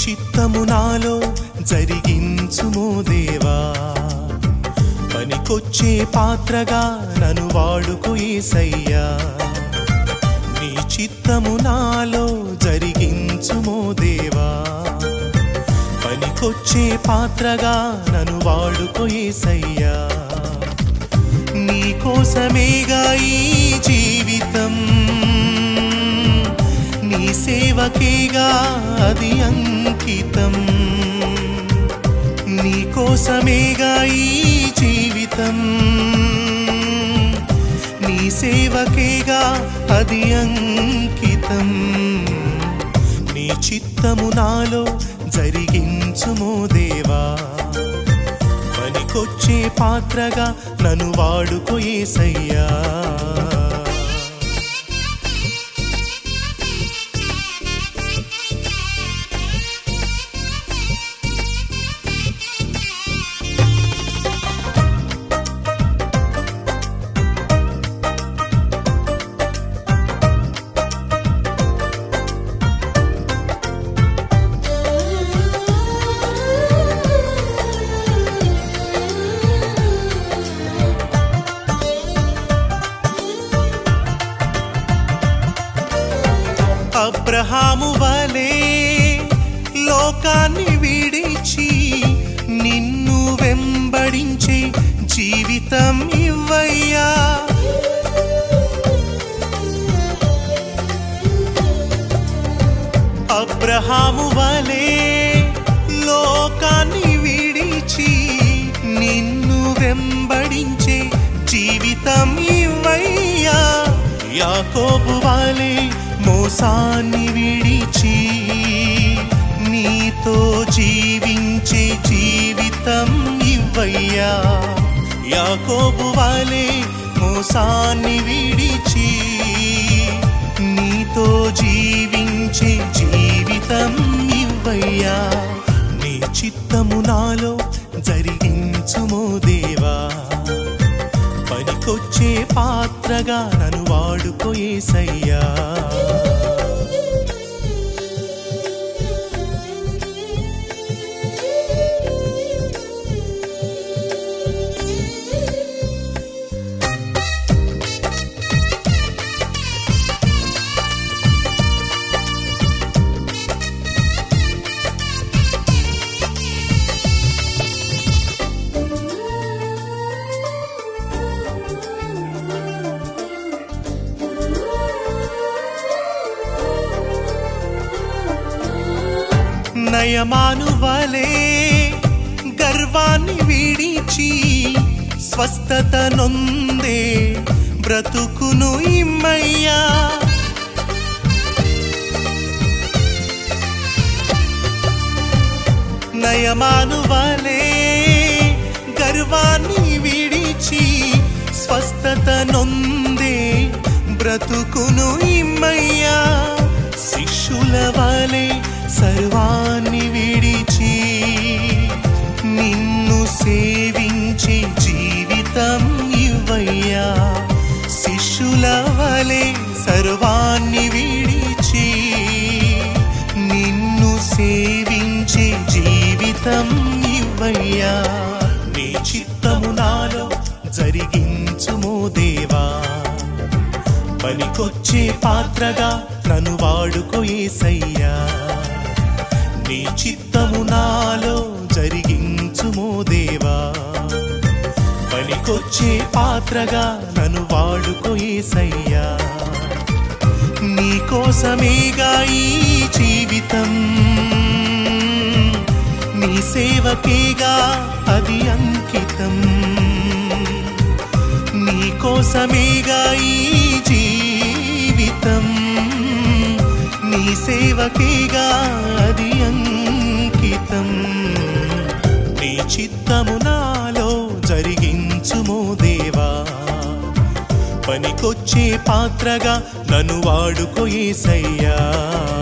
చిత్తము నాలో జరిగించుమో దేవా పనికొచ్చే పాత్రగా నన్ను వాడుకు ఏసయ్యా నీ చిత్తము నాలో జరిగించుమో దేవా పనికొచ్చే పాత్రగా నన్ను వాడుకు ఏసయ్యా నీ కోసమేగా ఈ జీవితం నీ సేవకేగా అది అంకితం నీ కోసమేగా ఈ జీవితం నీ సేవకేగా అది అంకితం నీ చిత్తము నాలో జరిగించుమో దేవా పనికొచ్చే పాత్రగా నన్ను వాడుకో ఏసయ్యా అబ్రహాము వలే లోకాన్ని విడిచి నిన్ను వెంబడించే జీవితం ఇవ్వయ్యా అబ్రహాము వలే లోకాన్ని విడిచి నిన్ను వెంబడించే జీవితం ఇవ్వయ్యా యాకోబు వలే మోసాన్ని విడిచి నీతో జీవించే జీవితం ఇవ్వయ్యా యాకోబు వలే మోసాన్ని విడిచి నీతో జీవించే జీవితం ఇవ్వయ్యా నీ చిత్తము నాలో జరిగించుమో దేవా పనికొచ్చే పాత్రగా నన్ను వాడుకో ఏసయ్యా నయమాను వలే గర్వాన్ని విడిచి స్వస్థత నొందే బ్రతుకును ఇమ్మయ్యా నయమాను వలే గర్వాన్ని విడిచి స్వస్థత నొందే బ్రతుకును ఇమ్మయ్యా శిష్యుల వలె సర్వాన్ని విడిచి నిన్ను సేవించే జీవితం ఇవ్వయ్యా శిష్యుల వలె సర్వాన్ని విడిచి నిన్ను సేవించే జీవితం ఇవ్వయ్యా నీ చిత్తము నాలో జరిగించుమో దేవా పనికొచ్చే పాత్రగా నన్ను వాడుకో ఏసయ్యా నీ చిత్తము నాలో జరిగించుమో దేవా పనికొచ్చే పాత్రగా నన్ను వాడుకో ఏసయ్యా నీ కోసమేగా ఈ జీవితం నీ సేవకేగా అది అంకితం నీ కోసమేగా ఈ జీవితం నీ సేవకేగా అది అంకితం నీ చిత్తము నాలో జరిగించుమో దేవా పనికొచ్చే పాత్రగా నన్ను వాడుకో ఏసయ్యా